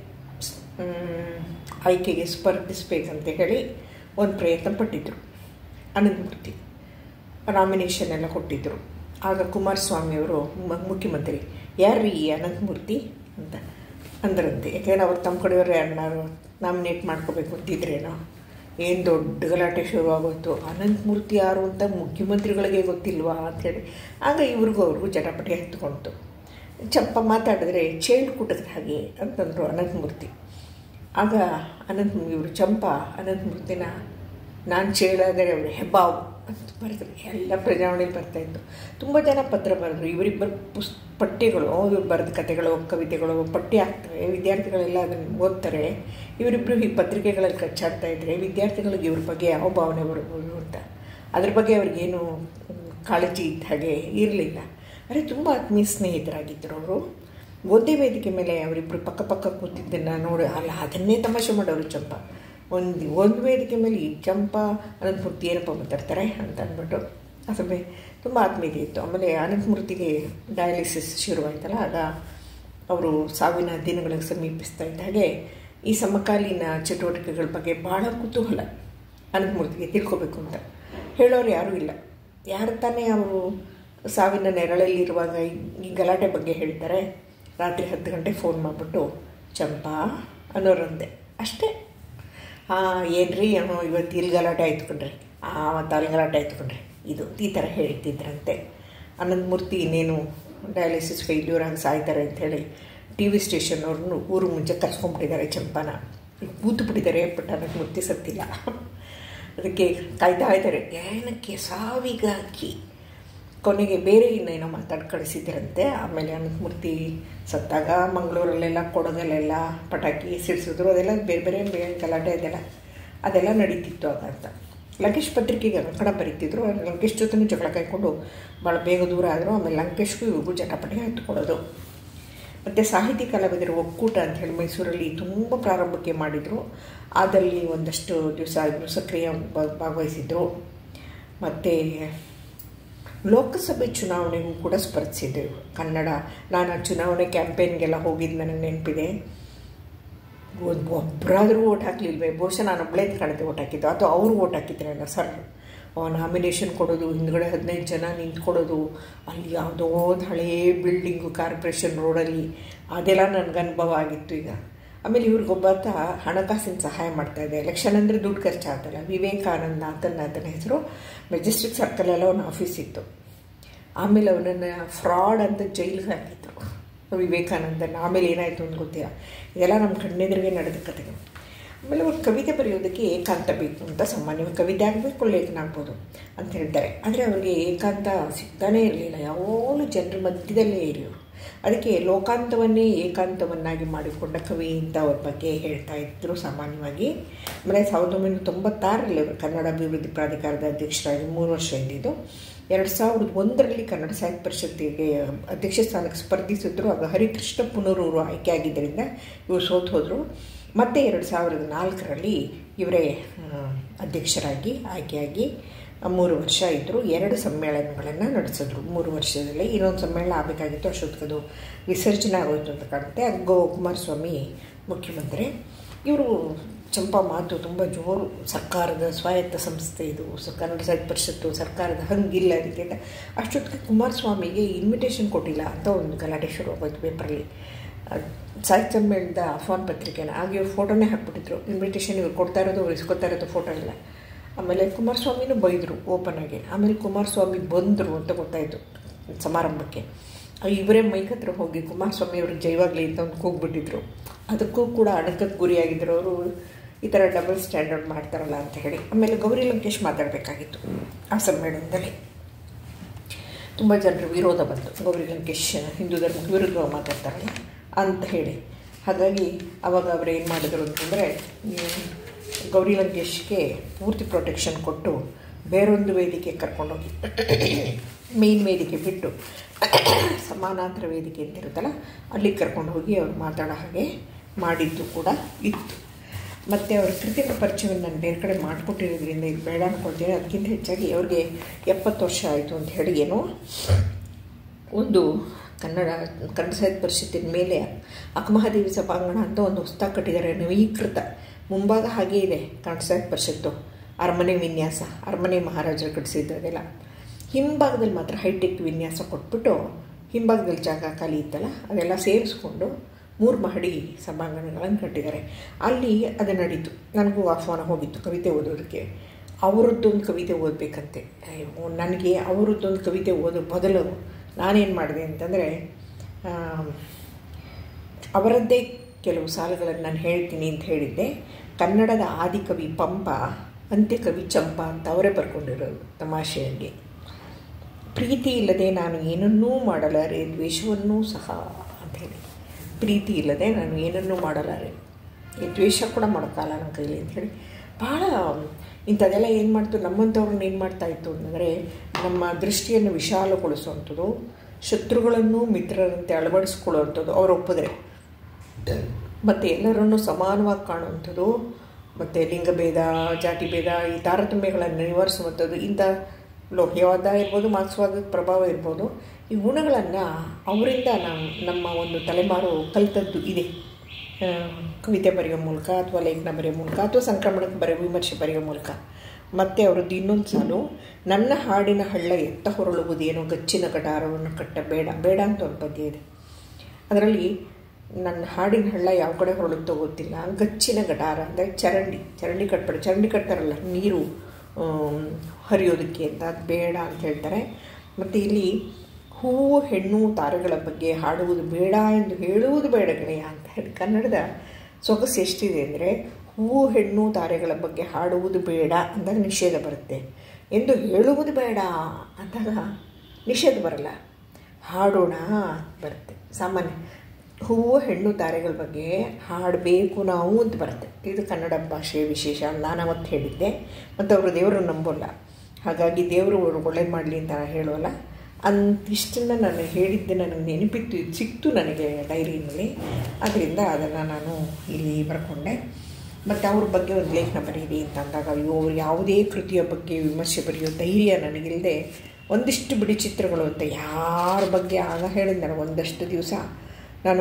ಆಯ್ಕೆಗೆ ಸ್ಪರ್ಧಿಸ್ಬೇಕಂತ ಹೇಳಿ ಒಂದು ಪ್ರಯತ್ನ ಪಟ್ಟಿದ್ದರು ಅನಂತಮೂರ್ತಿ ನಾಮಿನೇಷನ್ ಎಲ್ಲ ಕೊಟ್ಟಿದ್ದರು ಆಗ ಕುಮಾರಸ್ವಾಮಿಯವರು ಮುಖ್ಯಮಂತ್ರಿ ಯಾರ್ರೀ ಈ ಅನಂತಮೂರ್ತಿ ಅಂತ ಅಂದ್ರಂತೆ ಯಾಕೆಂದರೆ ಅವ್ರು ತಮ್ಮ ಕಡೆಯವರು ಯಾರನ್ನಾರು ನಾಮಿನೇಟ್ ಮಾಡ್ಕೋಬೇಕು ಅಂತಿದ್ರೇನೋ ಏನು ದೊಡ್ಡ ಗಲಾಟೆ ಶುರುವಾಗೋಯ್ತು ಅನಂತಮೂರ್ತಿ ಯಾರು ಅಂತ ಮುಖ್ಯಮಂತ್ರಿಗಳಿಗೆ ಗೊತ್ತಿಲ್ವಾ ಅಂಥೇಳಿ ಆಗ ಇವ್ರಿಗೂ ಅವ್ರಿಗೂ ಜಟಾಪಟಿ ಹತ್ಕೊಳ್ತು ಚಪ್ಪ ಮಾತಾಡಿದ್ರೆ ಚೇಳು ಕುಟದ ಹಾಗೆ ಅಂತಂದರು ಅನಂತಮೂರ್ತಿ ಆಗ ಅನಂತ ಇವರು ಚಂಪ ಅನಂತಮೂರ್ತಿನ ನಾನು ಚೇಳಾದರೆ ಅವರು ಹೆಬ್ಬಾವು ಅಂತ ಬರೆದ್ರು ಎಲ್ಲ ಪ್ರಜಾವಣೆಯಲ್ಲಿ ಬರ್ತಾಯಿತ್ತು ತುಂಬ ಜನ ಪತ್ರ ಬರೆದ್ರು ಇವರಿಬ್ಬರು ಪುಸ್ ಪಠ್ಯಗಳು ಇವ್ರು ಬರೆದ ಕಥೆಗಳು ಕವಿತೆಗಳು ಪಠ್ಯ ಆಗ್ತವೆ ವಿದ್ಯಾರ್ಥಿಗಳೆಲ್ಲ ಅದನ್ನು ಓದ್ತಾರೆ ಇವರಿಬ್ಬರು ಈ ಪತ್ರಿಕೆಗಳಲ್ಲಿ ಕಚ್ಚಾಡ್ತಾ ಇದ್ದರೆ ವಿದ್ಯಾರ್ಥಿಗಳಿಗೆ ಇವ್ರ ಬಗ್ಗೆ ಯಾವ ಭಾವನೆ ಬರ್ಬೋದು ಅಂತ ಅದ್ರ ಬಗ್ಗೆ ಅವ್ರಿಗೇನು ಕಾಳಜಿ ಇದ್ದ ಹಾಗೆ ಇರಲಿಲ್ಲ ಆದರೆ ತುಂಬ ಆತ್ಮೀಯ ಸ್ನೇಹಿತರಾಗಿದ್ದರು ಅವರು ಒಂದೇ ವೇದಿಕೆ ಮೇಲೆ ಅವರಿಬ್ಬರು ಪಕ್ಕ ಪಕ್ಕ ಕೂತಿದ್ದನ್ನು ನೋಡಿ ಅಲ್ಲ ಅದನ್ನೇ ತಮಾಷೆ ಮಾಡೋರು ಚಂಪ ಒಂದು ಒಂದು ವೇದಿಕೆ ಮೇಲೆ ಈ ಚಂಪ ಅನಂತಮೂರ್ತಿ ಏನಪ್ಪ ಮಾತಾಡ್ತಾರೆ ಅಂತ ಅಂದ್ಬಿಟ್ಟು ಆ ಸಭೆ ತುಂಬ ಆತ್ಮೀಯತೆ ಇತ್ತು ಆಮೇಲೆ ಅನಂತಮೂರ್ತಿಗೆ ಡಯಾಲಿಸಿಸ್ ಶುರುವಾಯ್ತಲ್ಲ ಆಗ ಅವರು ಸಾವಿನ ದಿನಗಳಿಗೆ ಸಮೀಪಿಸ್ತಾ ಇದ್ದ ಹಾಗೆ ಈ ಸಮಕಾಲೀನ ಚಟುವಟಿಕೆಗಳ ಬಗ್ಗೆ ಭಾಳ ಕುತೂಹಲ ಅನಂತಮೂರ್ತಿಗೆ ತಿಳ್ಕೊಬೇಕು ಅಂತ ಹೇಳೋರು ಯಾರೂ ಇಲ್ಲ ಯಾರು ತಾನೇ ಅವರು ಸಾವಿನ ನೆರಳಲ್ಲಿರುವಾಗ ಈ ಗಲಾಟೆ ಬಗ್ಗೆ ಹೇಳ್ತಾರೆ ರಾತ್ರಿ ಹತ್ತು ಗಂಟೆಗೆ ಫೋನ್ ಮಾಡಿಬಿಟ್ಟು ಚಂಪಾ ಅನ್ನೋರಂತೆ ಅಷ್ಟೇ ಹಾಂ ಏನ್ರಿ ಏನೋ ಇವತ್ತು ಇಲ್ಲಿ ಗಲಾಟೆ ಆಯ್ತು ಕಣ್ರಿ ಹಾಂ ಮತ್ತು ಅಲ್ಲಿ ಗಲಾಟೆ ಆಯ್ತು ಕಣ್ರಿ ಇದು ಈ ಥರ ಹೇಳ್ತಿದ್ರಂತೆ ಅನಂತಮೂರ್ತಿ ಇನ್ನೇನು ಡಯಾಲಿಸಿಸ್ ಫೇಲ್ಯೂರ್ ಆಗಿ ಸಾಯ್ತಾರೆ ಅಂಥೇಳಿ ಟಿ ವಿ ಸ್ಟೇಷನ್ನವ್ರನ್ನು ಊರು ಮುಂಚೆ ಕರ್ಸ್ಕೊಂಡ್ಬಿಟ್ಟಿದ್ದಾರೆ ಚಂಪಾನ ಕೂತು ಬಿಟ್ಟಿದ್ದಾರೆ ಬಟ್ ಅನಂತಮೂರ್ತಿ ಸತ್ತಿಲ್ಲ ಅದಕ್ಕೆ ಕಾಯ್ತಾ ಇದ್ದಾರೆ ಏನಕ್ಕೆ ಸಾವಿಗಾಗಿ ಕೊನೆಗೆ ಬೇರೆ ಇನ್ನೇನೋ ಮಾತಾಡಿ ಕಳಿಸಿದ್ರಂತೆ ಆಮೇಲೆ ಅನಂತಮೂರ್ತಿ ಸತ್ತಾಗ ಮಂಗಳೂರಲ್ಲೆಲ್ಲ ಕೊಡಗಲ್ಲೆಲ್ಲ ಪಟಾಕಿ ಸಿಡಿಸಿದ್ರು ಅದೆಲ್ಲ ಬೇರೆ ಬೇರೆ ಬೇರೆ ಗಲಾಟೆ ಇದೆಲ್ಲ ಅದೆಲ್ಲ ನಡೀತಿತ್ತು ಆಗ ಅಂತ ಲಂಕೇಶ್ ಪತ್ರಿಕೆಗೆ ಅಂಕಣ ಬರೀತಿದ್ರು ಲಂಕೇಶ್ ಜೊತೆ ಜಗಳ ಕಾಯ್ಕೊಂಡು ಭಾಳ ಬೇಗ ದೂರ ಆದರು ಆಮೇಲೆ ಲಂಕೇಶ್ಗೂ ಇವ್ರಿಗೂ ಜಟಾಪಟಿ ಹತ್ಕೊಳ್ಳೋದು ಮತ್ತು ಸಾಹಿತಿ ಕಲಾವಿದರ ಒಕ್ಕೂಟ ಅಂತ ಹೇಳಿ ಮೈಸೂರಲ್ಲಿ ತುಂಬ ಪ್ರಾರಂಭಕ್ಕೆ ಮಾಡಿದರು ಅದರಲ್ಲಿ ಒಂದಷ್ಟು ದಿವಸ ಇವರು ಸಕ್ರಿಯ ಭಾಗವಹಿಸಿದರು ಮತ್ತು ಲೋಕಸಭೆ ಚುನಾವಣೆಗೂ ಕೂಡ ಸ್ಪರ್ಧಿಸಿದ್ದೆವು ಕನ್ನಡ ನಾನು ಆ ಚುನಾವಣೆ ಕ್ಯಾಂಪೇನ್ಗೆಲ್ಲ ಹೋಗಿದ್ದು ನನಗೆ ನೆನಪಿದೆ ಒಂದು ಒಬ್ಬರಾದರೂ ಓಟ್ ಹಾಕಲಿಲ್ವೇ ಬಹುಶಃ ನಾನು ಒಬ್ಬಳೇ ಕಾಣದೆ ಓಟ್ ಹಾಕಿದ್ದು ಅದು ಅವರು ಓಟ್ ಹಾಕಿದ್ರಲ್ಲ ಸರ್ ನಾಮಿನೇಷನ್ ಕೊಡೋದು ಹಿಂದ್ಗಡೆ ಹದಿನೈದು ಜನ ನಿಂತ್ಕೊಡೋದು ಅಲ್ಲಿ ಯಾವುದೋ ಒಂದು ಹಳೇ ಬಿಲ್ಡಿಂಗು ಕಾರ್ಪೊರೇಷನ್ ರೋಡಲ್ಲಿ ಅದೆಲ್ಲ ನನಗೆ ಅನುಭವ ಆಗಿತ್ತು ಈಗ ಆಮೇಲೆ ಇವ್ರಿಗೊಬ್ಬಾತ ಹಣಕಾಸಿನ ಸಹಾಯ ಮಾಡ್ತಾಯಿದ್ದೆ ಎಲೆಕ್ಷನ್ ಅಂದರೆ ದುಡ್ಡು ಖರ್ಚಾಗ್ತಲ್ಲ ವಿವೇಕಾನಂದ ಅಂತನ ಅದನ್ನ ಹೆಸರು ಮೆಜೆಸ್ಟಿಕ್ ಸರ್ಕಲೆಲ್ಲ ಒಂದು ಆಫೀಸ್ ಇತ್ತು ಆಮೇಲೆ ಅವನನ್ನು ಫ್ರಾಡ್ ಅಂತ ಜೈಲಿಗೆ ಹಾಕಿದ್ರು ವಿವೇಕಾನಂದನ ಆಮೇಲೆ ಏನಾಯಿತು ಅಂತ ಗೊತ್ತಿಲ್ಲ ಇದೆಲ್ಲ ನಮ್ಮ ಕಣ್ಣೆದುರಿಗೆ ನಡೆದ ಕಥೆಗಳು ಆಮೇಲೆ ಅವ್ರು ಕವಿತೆ ಬರೆಯೋದಕ್ಕೆ ಏಕಾಂತ ಬೇಕು ಅಂತ ಸಾಮಾನ್ಯವಾಗಿ ಕವಿತೆ ಆಗಬೇಕು ಲೇಖನ ಆಗ್ಬೋದು ಅಂತ ಹೇಳ್ತಾರೆ ಆದರೆ ಅವರಿಗೆ ಏಕಾಂತ ಸಿಗ್ತಾನೇ ಇರಲಿಲ್ಲ ಯಾವಾಗಲೂ ಜನರ ಮಧ್ಯದಲ್ಲೇ ಇರಿಯೋರು ಅದಕ್ಕೆ ಲೋಕಾಂತವನ್ನೇ ಏಕಾಂತವನ್ನಾಗಿ ಮಾಡಿಕೊಂಡ ಕವಿ ಅಂತ ಅವ್ರ ಬಗ್ಗೆ ಹೇಳ್ತಾ ಇದ್ದರು ಸಾಮಾನ್ಯವಾಗಿ ಆಮೇಲೆ ಸಾವಿರದ ಒಂಬೈನೂರ ತೊಂಬತ್ತಾರರಲ್ಲಿ ಅವರು ಕನ್ನಡ ಅಭಿವೃದ್ಧಿ ಪ್ರಾಧಿಕಾರದ ಅಧ್ಯಕ್ಷರಾಗಿ ಮೂರು ವರ್ಷ ಇದ್ದಿದ್ದು ಎರಡು ಸಾವಿರದ ಒಂದರಲ್ಲಿ ಕನ್ನಡ ಸಾಹಿತ್ಯ ಪರಿಷತ್ತಿಗೆ ಅಧ್ಯಕ್ಷ ಸ್ಥಾನಕ್ಕೆ ಸ್ಪರ್ಧಿಸಿದ್ರು ಆಗ ಹರಿಕೃಷ್ಣ ಪುನರೂರು ಆಯ್ಕೆ ಆಗಿದ್ದರಿಂದ ಇವರು ಸೋತು ಹೋದರು ಮತ್ತು ಎರಡು ಸಾವಿರದ ನಾಲ್ಕರಲ್ಲಿ ಇವರೇ ಅಧ್ಯಕ್ಷರಾಗಿ ಆಯ್ಕೆಯಾಗಿ ಮೂರು ವರ್ಷ ಇದ್ದರು ಎರಡು ಸಮ್ಮೇಳನಗಳನ್ನು ನಡೆಸಿದ್ರು ಮೂರು ವರ್ಷದಲ್ಲಿ ಇನ್ನೊಂದು ಸಮ್ಮೇಳನ ಆಗಬೇಕಾಗಿತ್ತು ಅಷ್ಟೊತ್ತಿಗದು ವಿಸರ್ಜನೆ ಆಗೋಯ್ತು ಅಂತ ಕಾಣುತ್ತೆ ಅದು ಗೋ ಕುಮಾರಸ್ವಾಮಿ ಮುಖ್ಯಮಂತ್ರಿ ಇವರು ಚಂಪಾ ಮಾತು ತುಂಬ ಜೋರು ಸರ್ಕಾರದ ಸ್ವಾಯತ್ತ ಸಂಸ್ಥೆ ಇದು ಕನ್ನಡ ಸಾಹಿತ್ಯ ಪರಿಷತ್ತು ಸರ್ಕಾರದ ಹಂಗಿಲ್ಲ ಅದಕ್ಕೆ ಅಂತ ಅಷ್ಟೊತ್ತಿಗೆ ಕುಮಾರಸ್ವಾಮಿಗೆ ಇನ್ವಿಟೇಷನ್ ಕೊಟ್ಟಿಲ್ಲ ಅಂತ ಒಂದು ಗಲಾಟೆ ಶುರು ಆಗೋಯ್ತು ಪೇಪರಲ್ಲಿ ಸಾಹಿತ್ಯ ಸಮ್ಮೇಳನದ ಆಹ್ವಾನ ಪತ್ರಿಕೆನ ಆಗ ಇವ್ರು ಫೋಟೋನೇ ಹಾಕ್ಬಿಟ್ಟಿದ್ರು ಇನ್ವಿಟೇಷನ್ ಇವ್ರು ಕೊಡ್ತಾ ಇರೋದು ಇಸ್ಕೊತಾ ಇರೋದು ಫೋಟೋ ಇಲ್ಲ ಆಮೇಲೆ ಕುಮಾರಸ್ವಾಮಿನೂ ಬೈದರು ಓಪನ್ ಆಗಿ ಆಮೇಲೆ ಕುಮಾರಸ್ವಾಮಿ ಬಂದರು ಅಂತ ಗೊತ್ತಾಯಿತು ಸಮಾರಂಭಕ್ಕೆ ಇವರೇ ಮೈಕ್ ಹತ್ರ ಹೋಗಿ ಕುಮಾರಸ್ವಾಮಿ ಅವ್ರಿಗೆ ಜೈವಾಗ್ಲಿ ಅಂತ ಒಂದು ಕೂಗ್ಬಿಟ್ಟಿದ್ರು ಅದಕ್ಕೂ ಕೂಡ ಅಡಕಕ್ಕೆ ಗುರಿಯಾಗಿದ್ದರು ಅವರು ಈ ಥರ ಡಬಲ್ ಸ್ಟ್ಯಾಂಡರ್ಡ್ ಮಾಡ್ತಾರಲ್ಲ ಅಂತ ಹೇಳಿ ಆಮೇಲೆ ಗೌರಿ ಲಂಕೇಶ್ ಮಾತಾಡಬೇಕಾಗಿತ್ತು ಆ ಸಮ್ಮೇಳನದಲ್ಲಿ ತುಂಬ ಜನರು ವಿರೋಧ ಬಂತು ಗೌರಿ ಲಂಕೇಶ್ ಹಿಂದೂ ಧರ್ಮಕ್ಕೆ ವಿರುದ್ಧವಾಗಿ ಮಾತಾಡ್ತಾರಲ್ಲ ಅಂತ ಹೇಳಿ ಹಾಗಾಗಿ ಅವಾಗ ಅವರು ಏನು ಮಾಡಿದ್ರು ಅಂತಂದರೆ ಗೌರಿ ಲಂಕೇಶ್ಗೆ ಪೂರ್ತಿ ಪ್ರೊಟೆಕ್ಷನ್ ಕೊಟ್ಟು ಬೇರೊಂದು ವೇದಿಕೆ ಕರ್ಕೊಂಡೋಗಿ ಮೇನ್ ವೇದಿಕೆ ಬಿಟ್ಟು ಸಮಾನಾಂತರ ವೇದಿಕೆ ಅಂತ ಇರುತ್ತಲ್ಲ ಅಲ್ಲಿಗೆ ಕರ್ಕೊಂಡು ಹೋಗಿ ಅವ್ರು ಮಾತಾಡೋ ಹಾಗೆ ಮಾಡಿದ್ದು ಕೂಡ ಇತ್ತು ಮತ್ತು ಅವ್ರ ಕೃತಿಗಳ ಪರಿಚಯವನ್ನು ನಾನು ಬೇರೆ ಕಡೆ ಮಾಡಿಕೊಟ್ಟಿರೋದ್ರಿಂದ ಇದು ಬೇಡ ಅಂದ್ಕೊಳ್ತೀನಿ ಅದಕ್ಕಿಂತ ಹೆಚ್ಚಾಗಿ ಅವ್ರಿಗೆ ಎಪ್ಪತ್ತು ವರ್ಷ ಆಯಿತು ಅಂತ ಹೇಳಿ ಏನೋ ಒಂದು ಕನ್ನಡ ಕನ್ನಡ ಸಾಹಿತ್ಯ ಪರಿಷತ್ತಿನ ಮೇಲೆ ಅಕ್ಕಮಹಾದೇವಿ ಸಭಾಂಗಣ ಅಂತ ಒಂದು ಹೊಸ್ದಾಗಿ ಕಟ್ಟಿದ್ದಾರೆ ನವೀಕೃತ ಮುಂಭಾಗ ಹಾಗೇ ಇದೆ ಕನ್ನಡ ಸಾಹಿತ್ಯ ಪರಿಷತ್ತು ಅರಮನೆ ವಿನ್ಯಾಸ ಅರಮನೆ ಮಹಾರಾಜರು ಕಟ್ಟಿಸಿದ್ದು ಅದೆಲ್ಲ ಹಿಂಭಾಗದಲ್ಲಿ ಮಾತ್ರ ಹೈಟೆಕ್ ವಿನ್ಯಾಸ ಕೊಟ್ಬಿಟ್ಟು ಹಿಂಭಾಗದಲ್ಲಿ ಜಾಗ ಖಾಲಿ ಇತ್ತಲ್ಲ ಅದೆಲ್ಲ ಸೇರಿಸ್ಕೊಂಡು ಮೂರು ಮಹಡಿ ಸಭಾಂಗಣಗಳನ್ನು ಕಟ್ಟಿದ್ದಾರೆ ಅಲ್ಲಿ ಅದು ನಡೀತು ನನಗೂ ಆಹ್ವಾನ ಹೋಗಿತ್ತು ಕವಿತೆ ಓದೋದಕ್ಕೆ ಅವರದ್ದೊಂದು ಕವಿತೆ ಓದಬೇಕಂತೆ ನನಗೆ ಅವರದ್ದೊಂದು ಕವಿತೆ ಓದೋ ಬದಲು ನಾನೇನು ಮಾಡಿದೆ ಅಂತಂದರೆ ಅವರದ್ದೇ ಕೆಲವು ಸಾಲುಗಳನ್ನು ನಾನು ಹೇಳ್ತೀನಿ ಅಂತ ಹೇಳಿದ್ದೆ ಕನ್ನಡದ ಆದಿಕವಿ ಪಂಪ ಅಂತ್ಯಕವಿ ಚಂಪ ಅಂತ ಅವರೇ ಬರ್ಕೊಂಡಿರೋದು ತಮಾಷೆಯಾಗಿ ಪ್ರೀತಿ ಇಲ್ಲದೆ ನಾನು ಏನನ್ನೂ ಮಾಡಲಾರೆ ದ್ವೇಷವನ್ನೂ ಸಹ ಅಂಥೇಳಿ ಪ್ರೀತಿ ಇಲ್ಲದೆ ನಾನು ಏನನ್ನೂ ಮಾಡಲಾರೆ ಈ ದ್ವೇಷ ಕೂಡ ಮಾಡೋಕ್ಕಲ್ಲ ನನ್ನ ಕೈಲಿ ಅಂಥೇಳಿ ಭಾಳ ಇಂಥದ್ದೆಲ್ಲ ಏನು ಮಾಡ್ತು ನಮ್ಮಂಥವ್ರನ್ನ ಏನು ಮಾಡ್ತಾ ಇತ್ತು ಅಂತಂದರೆ ನಮ್ಮ ದೃಷ್ಟಿಯನ್ನು ವಿಶಾಲಗೊಳಿಸುವಂಥದ್ದು ಶತ್ರುಗಳನ್ನು ಮಿತ್ರರಂತೆ ಅಳವಡಿಸ್ಕೊಳ್ಳುವಂಥದ್ದು ಅವ್ರು ಒಪ್ಪಿದ್ರೆ ಮತ್ತು ಎಲ್ಲರನ್ನೂ ಸಮಾನವಾಗಿ ಕಾಣುವಂಥದ್ದು ಮತ್ತು ಲಿಂಗಭೇದ ಜಾತಿ ಭೇದ ಈ ತಾರತಮ್ಯಗಳನ್ನು ನಿವಾರಿಸುವಂಥದ್ದು ಇಂಥ ಲೋಹ್ಯವಾದ ಇರ್ಬೋದು ಮಾರ್ಕ್ಸ್ವಾದದ ಪ್ರಭಾವ ಇರ್ಬೋದು ಈ ಗುಣಗಳನ್ನು ಅವರಿಂದ ನಾವು ನಮ್ಮ ಒಂದು ತಲೆಮಾರು ಕಲಿತದ್ದು ಇದೆ ಕವಿತೆ ಬರೆಯೋ ಮೂಲಕ ಅಥವಾ ಲೇಖನ ಬರೆಯೋ ಮೂಲಕ ಅಥವಾ ಸಂಕ್ರಮಣಕ್ಕೆ ಬರೆಯೋ ವಿಮರ್ಶೆ ಬರೆಯೋ ಮೂಲಕ ಮತ್ತು ಅವರದ್ದು ಇನ್ನೊಂದು ಸಾಲು ನನ್ನ ಹಾಡಿನ ಹಳ್ಳ ಎತ್ತ ಹೊರಳುವುದೇನೋ ಗಚ್ಚಿನ ಗಟಾರವನ್ನು ಕಟ್ಟ ಬೇಡ ಬೇಡ ಅಂತ ಒಂದು ಪದ್ಯ ಇದೆ ಅದರಲ್ಲಿ ನನ್ನ ಹಾಡಿನ ಹಳ್ಳ ಯಾವ ಕಡೆ ಹೊರಳುತ್ತೋ ಗೊತ್ತಿಲ್ಲ ಗಚ್ಚಿನ ಗಟಾರ ಅಂದರೆ ಚರಂಡಿ ಚರಂಡಿ ಕಟ್ಬೇಡ ಚರಂಡಿ ಕಟ್ತಾರಲ್ಲ ನೀರು ಹರಿಯೋದಕ್ಕೆ ಅಂತ ಅದು ಬೇಡ ಅಂತ ಹೇಳ್ತಾರೆ ಮತ್ತು ಇಲ್ಲಿ ಹೂವು ಹೆಣ್ಣು ತಾರೆಗಳ ಬಗ್ಗೆ ಹಾಡುವುದು ಬೇಡ ಎಂದು ಹೇಳುವುದು ಬೇಡ ಗೆಳೆಯ ಅಂತ ಹೇಳಿ ಕನ್ನಡದ ಸೊಗಸು ಎಷ್ಟಿದೆ ಅಂದರೆ ಹೂವು ಹೆಣ್ಣು ತಾರೆಗಳ ಬಗ್ಗೆ ಹಾಡುವುದು ಬೇಡ ಅಂದಾಗ ನಿಷೇಧ ಬರುತ್ತೆ ಎಂದು ಹೇಳುವುದು ಬೇಡ ಅಂದಾಗ ನಿಷೇಧ ಬರಲ್ಲ ಹಾಡೋಣ ಬರುತ್ತೆ ಸಾಮಾನ್ಯ ಹೂವು ಹೆಣ್ಣು ತಾರೆಗಳ ಬಗ್ಗೆ ಹಾಡಬೇಕು ನಾವು ಅಂತ ಬರುತ್ತೆ ಇದು ಕನ್ನಡ ಭಾಷೆಯ ವಿಶೇಷ ನಾನು ಅವತ್ತು ಹೇಳಿದ್ದೆ ಮತ್ತು ಅವರು ದೇವರನ್ನು ನಂಬೋಲ್ಲ ಹಾಗಾಗಿ ದೇವರು ಒಳ್ಳೇದು ಮಾಡಲಿ ಅಂತ ನಾನು ಹೇಳೋಲ್ಲ ಅಂತಿಷ್ಟನ್ನು ನಾನು ಹೇಳಿದ್ದೆ ನನಗೆ ನೆನಪಿತ್ತು ಇದು ಸಿಕ್ತು ನನಗೆ ಡೈರಿನಲ್ಲಿ ಅದರಿಂದ ಅದನ್ನು ನಾನು ಇಲ್ಲಿ ಬರ್ಕೊಂಡೆ ಮತ್ತು ಅವ್ರ ಬಗ್ಗೆ ಒಂದು ಲೇಖನ ಬರೀರಿ ಅಂತ ಅಂದಾಗ ಅಯ್ಯೋ ಅವ್ರು ಯಾವುದೇ ಕೃತಿಯ ಬಗ್ಗೆ ವಿಮರ್ಶೆ ಬರೆಯೋ ಧೈರ್ಯ ನನಗಿಲ್ಲದೆ ಒಂದಿಷ್ಟು ಬಿಡಿ ಚಿತ್ರಗಳು ಅಂತ ಯಾರ ಬಗ್ಗೆ ಆಗ ಹೇಳಿದ ನನಗೆ ಒಂದಷ್ಟು ದಿವಸ ನಾನು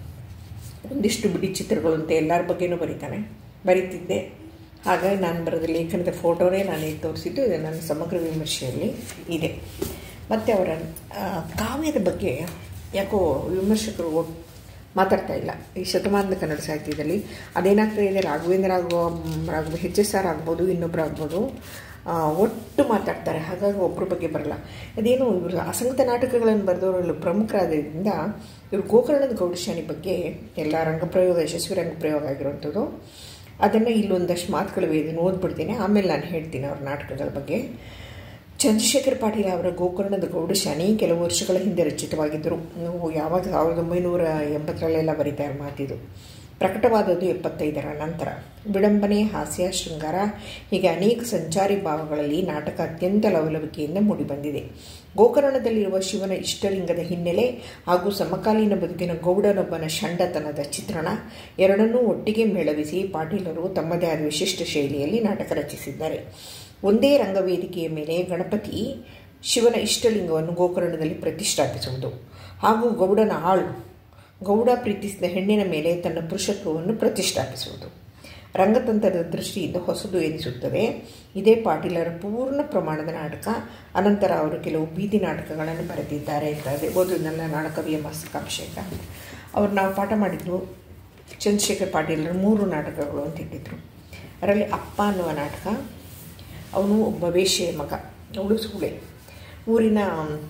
ಒಂದಿಷ್ಟು ಬಿಡಿ ಚಿತ್ರಗಳು ಅಂತ ಎಲ್ಲರ ಬಗ್ಗೆನೂ ಬರೀತಾನೆ ಬರೀತಿದ್ದೆ ಹಾಗಾಗಿ ನಾನು ಬರೆದ ಲೇಖನದ ಫೋಟೋನೇ ನಾನು ಈಗ ತೋರಿಸಿದ್ದು ಇದು ನನ್ನ ಸಮಗ್ರ ವಿಮರ್ಶೆಯಲ್ಲಿ ಇದೆ ಮತ್ತು ಅವರ ಕಾವ್ಯದ ಬಗ್ಗೆ ಯಾಕೋ ವಿಮರ್ಶಕರು ಮಾತಾಡ್ತಾ ಇಲ್ಲ ಈ ಶತಮಾನದ ಕನ್ನಡ ಸಾಹಿತ್ಯದಲ್ಲಿ ಅದೇನಾಗ್ತಾ ಇದೆ ರಾಘವೇಂದ್ರ ಆಗೋ ರಾಘವ ಹೆಚ್ ಎಸ್ ಆರ್ ಆಗ್ಬೋದು ಇನ್ನೊಬ್ರು ಆಗ್ಬೋದು ಒಟ್ಟು ಮಾತಾಡ್ತಾರೆ ಹಾಗಾಗಿ ಒಬ್ಬರ ಬಗ್ಗೆ ಬರಲ್ಲ ಅದೇನು ಇವರು ಅಸಂಗತ ನಾಟಕಗಳನ್ನು ಬರೆದವರಲ್ಲಿ ಪ್ರಮುಖರಾದ್ರಿಂದ ಇವರು ಗೋಕರ್ಣದ ಗೌಡಶಾನಿ ಬಗ್ಗೆ ಎಲ್ಲ ರಂಗಪ್ರಯೋಗ ಯಶಸ್ವಿ ರಂಗಪ್ರಯೋಗ ಆಗಿರುವಂಥದ್ದು ಅದನ್ನು ಇಲ್ಲೊಂದಷ್ಟು ಮಾತುಗಳಿವೆ ಇದನ್ನು ಓದ್ಬಿಡ್ತೀನಿ ಆಮೇಲೆ ನಾನು ಹೇಳ್ತೀನಿ ಅವ್ರ ನಾಟಕಗಳ ಬಗ್ಗೆ ಚಂದ್ರಶೇಖರ್ ಪಾಟೀಲ್ ಅವರ ಗೋಕರ್ಣದ ಗೌಡಶಾನಿ ಕೆಲವು ವರ್ಷಗಳ ಹಿಂದೆ ರಚಿತವಾಗಿದ್ದರು ಯಾವಾಗ ಸಾವಿರದ ಒಂಬೈನೂರ ಎಂಬತ್ತರಲ್ಲೆಲ್ಲ ಬರೀತಾರೆ ಮಾತಿದು ಪ್ರಕಟವಾದದ್ದು ಎಪ್ಪತ್ತೈದರ ನಂತರ ವಿಡಂಬನೆ ಹಾಸ್ಯ ಶೃಂಗಾರ ಹೀಗೆ ಅನೇಕ ಸಂಚಾರಿ ಭಾವಗಳಲ್ಲಿ ನಾಟಕ ಅತ್ಯಂತ ಲವಲವಿಕೆಯಿಂದ ಮೂಡಿಬಂದಿದೆ ಗೋಕರ್ಣದಲ್ಲಿರುವ ಶಿವನ ಇಷ್ಟಲಿಂಗದ ಹಿನ್ನೆಲೆ ಹಾಗೂ ಸಮಕಾಲೀನ ಬದುಕಿನ ಗೌಡನೊಬ್ಬನ ಷಂಡತನದ ಚಿತ್ರಣ ಎರಡನ್ನೂ ಒಟ್ಟಿಗೆ ಮೇಳವಿಸಿ ಪಾಟೀಲರು ತಮ್ಮದೇ ಆದ ವಿಶಿಷ್ಟ ಶೈಲಿಯಲ್ಲಿ ನಾಟಕ ರಚಿಸಿದ್ದಾರೆ ಒಂದೇ ರಂಗವೇದಿಕೆಯ ಮೇಲೆ ಗಣಪತಿ ಶಿವನ ಇಷ್ಟಲಿಂಗವನ್ನು ಗೋಕರ್ಣದಲ್ಲಿ ಪ್ರತಿಷ್ಠಾಪಿಸುವುದು ಹಾಗೂ ಗೌಡನ ಆಳು ಗೌಡ ಪ್ರೀತಿಸಿದ ಹೆಣ್ಣಿನ ಮೇಲೆ ತನ್ನ ಪುರುಷತ್ವವನ್ನು ಪ್ರತಿಷ್ಠಾಪಿಸುವುದು ರಂಗತಂತ್ರದ ದೃಷ್ಟಿಯಿಂದ ಹೊಸದು ಎನಿಸುತ್ತದೆ ಇದೇ ಪಾಟೀಲರ ಪೂರ್ಣ ಪ್ರಮಾಣದ ನಾಟಕ ಅನಂತರ ಅವರು ಕೆಲವು ಬೀದಿ ನಾಟಕಗಳನ್ನು ಬರೆದಿದ್ದಾರೆ ಅಂತ ಓದುವುದನ್ನ ನಾಟಕವಿಯ ಮಸ್ತಕಾಭಿಷೇಕ ಅವ್ರು ನಾವು ಪಾಠ ಮಾಡಿದ್ದು ಚಂದ್ರಶೇಖರ್ ಪಾಟೀಲರ ಮೂರು ನಾಟಕಗಳು ಅಂತ ಇಟ್ಟಿದ್ರು ಅದರಲ್ಲಿ ಅಪ್ಪ ಅನ್ನುವ ನಾಟಕ ಅವನು ಒಬ್ಬ ವೇಶ್ಯೆಯ ಮಗ ಅವಳು ಸೂಳೆ ಊರಿನ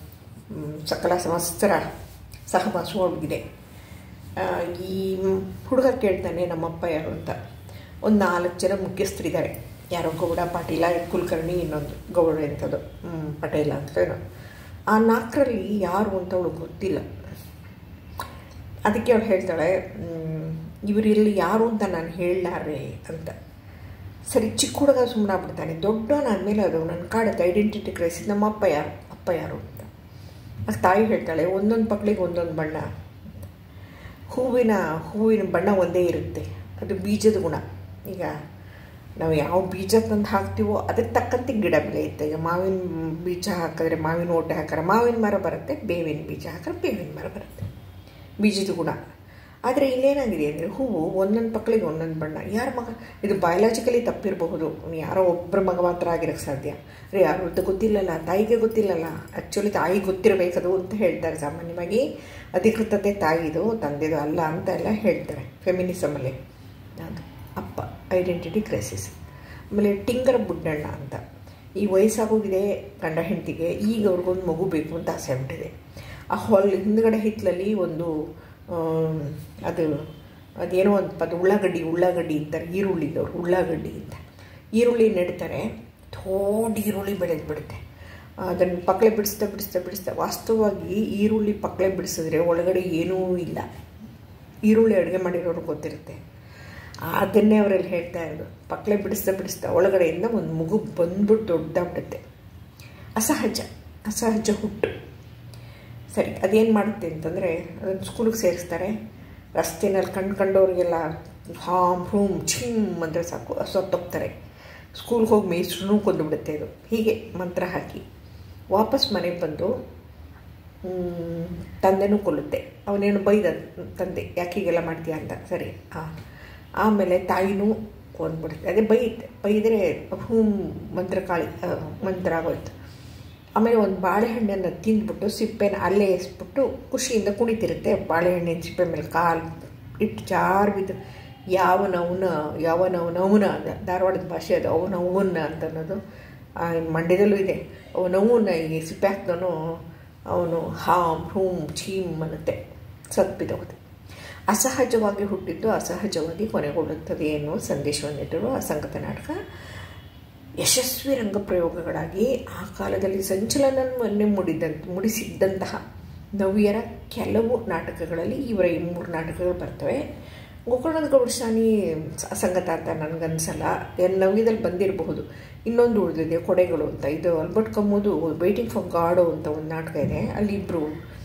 ಸಕಲ ಸಮಸ್ತರ ಸಹವಾಸು ಅವಳಿಗಿದೆ ಈ ಹುಡುಗ ಕೇಳ್ತಾನೆ ನಮ್ಮಪ್ಪ ಯಾರು ಅಂತ ಒಂದು ನಾಲ್ಕು ಜನ ಮುಖ್ಯಸ್ಥರಿದ್ದಾರೆ ಯಾರೋ ಗೌಡ ಪಾಟೀಲ ಕುಲಕರ್ಣಿ ಇನ್ನೊಂದು ಗೌಡ ಎಂಥದ್ದು ಪಟೇಲ ಅಂತ ಏನೋ ಆ ನಾಲ್ಕರಲ್ಲಿ ಯಾರು ಅಂತ ಅವಳಿಗೆ ಗೊತ್ತಿಲ್ಲ ಅದಕ್ಕೆ ಅವಳು ಹೇಳ್ತಾಳೆ ಇವರಿಲ್ಲಿ ಯಾರು ಅಂತ ನಾನು ಹೇಳಲಾರೆ ಅಂತ ಸರಿ ಚಿಕ್ಕ ಹುಡುಗ ಸುಮ್ಮನಾಗ್ಬಿಡ್ತಾನೆ ದೊಡ್ಡವನಾದ್ಮೇಲೆ ಅದು ನನ್ನ ಕಾಡುತ್ತೆ ಐಡೆಂಟಿಟಿ ಕ್ರೈಸಿಸ್ ನಮ್ಮ ಅಪ್ಪ ಯಾರು ಅಪ್ಪ ಯಾರು ಅಂತ ಆಗ ತಾಯಿ ಹೇಳ್ತಾಳೆ ಒಂದೊಂದು ಮಕ್ಕಳಿಗೆ ಒಂದೊಂದು ಬಣ್ಣ ಹೂವಿನ ಹೂವಿನ ಬಣ್ಣ ಒಂದೇ ಇರುತ್ತೆ ಅದು ಬೀಜದ ಗುಣ ಈಗ ನಾವು ಯಾವ ಬೀಜ ತಂದು ಹಾಕ್ತೀವೋ ಅದಕ್ಕೆ ತಕ್ಕಂತೆ ಗಿಡ ಬೆಳೆಯುತ್ತೆ ಈಗ ಮಾವಿನ ಬೀಜ ಹಾಕಿದ್ರೆ ಮಾವಿನ ಓಟೆ ಹಾಕಿದ್ರೆ ಮಾವಿನ ಮರ ಬರುತ್ತೆ ಬೇವಿನ ಬೀಜ ಹಾಕಿದ್ರೆ ಬೇವಿನ ಮರ ಬರುತ್ತೆ ಬೀಜದ ಗುಣ ಆದರೆ ಇಲ್ಲೇನಾಗಿದೆ ಅಂದರೆ ಹೂವು ಒಂದೊಂದು ಮಕ್ಕಳಿಗೆ ಒಂದೊಂದು ಬಣ್ಣ ಯಾರ ಮಗ ಇದು ಬಯಾಲಜಿಕಲಿ ತಪ್ಪಿರಬಹುದು ಯಾರೋ ಒಬ್ಬರ ಮಗ ಮಾತ್ರ ಆಗಿರೋಕ್ಕೆ ಸಾಧ್ಯ ಅರೆ ಯಾರು ಅಂತ ಗೊತ್ತಿಲ್ಲಲ್ಲ ತಾಯಿಗೆ ಗೊತ್ತಿಲ್ಲಲ್ಲ ಆ್ಯಕ್ಚುಲಿ ತಾಯಿಗೆ ಗೊತ್ತಿರಬೇಕದು ಅಂತ ಹೇಳ್ತಾರೆ ಸಾಮಾನ್ಯವಾಗಿ ಅಧಿಕೃತತೆ ತಾಯಿದು ತಂದೆದು ಅಲ್ಲ ಅಂತ ಎಲ್ಲ ಹೇಳ್ತಾರೆ ಫೆಮಿನಿಸಮಲ್ಲಿ ಅದು ಅಪ್ಪ ಐಡೆಂಟಿಟಿ ಕ್ರೈಸಿಸ್ ಆಮೇಲೆ ಟಿಂಗರ ಬುಡ್ಡಣ್ಣ ಅಂತ ಈ ವಯಸ್ಸಾಗೋಗಿದೆ ಗಂಡ ಹೆಂಡತಿಗೆ ಈಗ ಅವ್ರಿಗೊಂದು ಮಗು ಬೇಕು ಅಂತ ಆಸೆ ಬಿಟ್ಟಿದೆ ಆ ಹೊಲ್ ಹಿಂದ್ಗಡೆ ಹಿತ್ತಲಲ್ಲಿ ಒಂದು ಅದು ಅದೇನೋ ಒಂದು ಪದ ಉಳ್ಳಾಗಡ್ಡಿ ಉಳ್ಳಾಗಡ್ಡಿ ಅಂತಾರೆ ಈರುಳ್ಳಿದವ್ರು ಉಳ್ಳಾಗಡ್ಡಿ ಅಂತ ಈರುಳ್ಳಿ ನೆಡ್ತಾರೆ ದೊಡ್ಡ ಈರುಳ್ಳಿ ಬೆಳೆದು ಬಿಡುತ್ತೆ ಅದನ್ನು ಪಕ್ಕಳೆ ಬಿಡಿಸ್ತಾ ಬಿಡಿಸ್ತಾ ಬಿಡಿಸ್ತಾ ವಾಸ್ತವವಾಗಿ ಈರುಳ್ಳಿ ಪಕ್ಕಳೆ ಬಿಡಿಸಿದ್ರೆ ಒಳಗಡೆ ಏನೂ ಇಲ್ಲ ಈರುಳ್ಳಿ ಅಡುಗೆ ಮಾಡಿರೋರು ಗೊತ್ತಿರುತ್ತೆ ಅದನ್ನೇ ಅವರಲ್ಲಿ ಹೇಳ್ತಾ ಇರೋದು ಪಕ್ಕಳೆ ಬಿಡಿಸ್ತಾ ಬಿಡಿಸ್ತಾ ಒಳಗಡೆಯಿಂದ ಒಂದು ಮಗು ಬಂದ್ಬಿಟ್ಟು ದೊಡ್ಡದಾಗ್ಬಿಡುತ್ತೆ ಅಸಹಜ ಅಸಹಜ ಹುಟ್ಟು ಸರಿ ಅದೇನು ಮಾಡುತ್ತೆ ಅಂತಂದರೆ ಅದನ್ನು ಸ್ಕೂಲಿಗೆ ಸೇರಿಸ್ತಾರೆ ರಸ್ತೆನಲ್ಲಿ ಕಂಡು ಕಂಡವ್ರಿಗೆಲ್ಲ ಹಾಮ್ ಹೂಮ್ ಛಿಮ್ ಅಂದರೆ ಸಾಕು ಸತ್ತೋಗ್ತಾರೆ ಸ್ಕೂಲ್ಗೆ ಹೋಗಿ ಮೇಸ್ಟ್ರೂ ಕೊಂದುಬಿಡುತ್ತೆ ಇದು ಹೀಗೆ ಮಂತ್ರ ಹಾಕಿ ವಾಪಸ್ ಮನೆಗೆ ಬಂದು ತಂದೆನೂ ಕೊಲ್ಲುತ್ತೆ ಅವನೇನು ಬೈದ ತಂದೆ ಯಾಕೆ ಹೀಗೆಲ್ಲ ಮಾಡ್ತೀಯ ಅಂತ ಸರಿ ಹಾಂ ಆಮೇಲೆ ತಾಯಿನೂ ಕೊಂದ್ಬಿಡುತ್ತೆ ಅದೇ ಬೈತೆ ಬೈದರೆ ಹೂಮ್ ಮಂತ್ರಕಾಳಿ ಮಂತ್ರ ಆಗೋಯ್ತು ಆಮೇಲೆ ಒಂದು ಬಾಳೆಹಣ್ಣನ್ನು ತಿಂದ್ಬಿಟ್ಟು ಸಿಪ್ಪೆನ ಅಲ್ಲೇ ಎಸ್ಬಿಟ್ಟು ಖುಷಿಯಿಂದ ಕುಣಿತಿರುತ್ತೆ ಬಾಳೆಹಣ್ಣಿನ ಸಿಪ್ಪೆ ಮೇಲೆ ಕಾಲು ಇಟ್ಟು ಜಾರು ಬಿದ್ದು ಯಾವನವನ ಯಾವನವನವನ ಅದ ಧಾರವಾಡದ ಭಾಷೆ ಅದು ಅವನವನ್ನ ಅಂತ ಅನ್ನೋದು ಮಂಡ್ಯದಲ್ಲೂ ಇದೆ ಅವನವನ್ನ ಈ ಸಿಪ್ಪೆ ಹಾಕ್ದವನು ಅವನು ಹಾಮ್ ಹೂಮ್ ಛೀಮ್ ಅನ್ನತ್ತೆ ಸತ್ ಬಿದ್ದೋಗುತ್ತೆ ಅಸಹಜವಾಗಿ ಹುಟ್ಟಿದ್ದು ಅಸಹಜವಾಗಿ ಕೊನೆಗೊಳ್ಳುತ್ತದೆ ಎನ್ನುವ ಸಂದೇಶವನ್ನಿಟ್ಟಿರುವ ಅಸಂಗತ ನಾಟಕ ಯಶಸ್ವಿ ರಂಗಪ್ರಯೋಗಗಳಾಗಿ ಆ ಕಾಲದಲ್ಲಿ ಸಂಚಲನವನ್ನು ಮೂಡಿದಂತ ಮೂಡಿಸಿದ್ದಂತಹ ನವ್ಯರ ಕೆಲವು ನಾಟಕಗಳಲ್ಲಿ ಇವರ ಈ ಮೂರು ನಾಟಕಗಳು ಬರ್ತವೆ ಗೋಕರ್ಣದ ಗೌಡಸಾನಿ ಅಸಂಗತ ಅಂತ ನನಗನ್ಸಲ್ಲ ನವ್ಯದಲ್ಲಿ ಬಂದಿರಬಹುದು ಇನ್ನೊಂದು ಉಳಿದಿದೆ ಕೊಡೆಗಳು ಅಂತ ಇದು ಅಲ್ಬರ್ಟ್ ಕಮ್ಮುದು ವೇಟಿಂಗ್ ಫಾರ್ ಗಾಡು ಅಂತ ಒಂದು ನಾಟಕ ಇದೆ ಅಲ್ಲಿ ಇಬ್ಬರು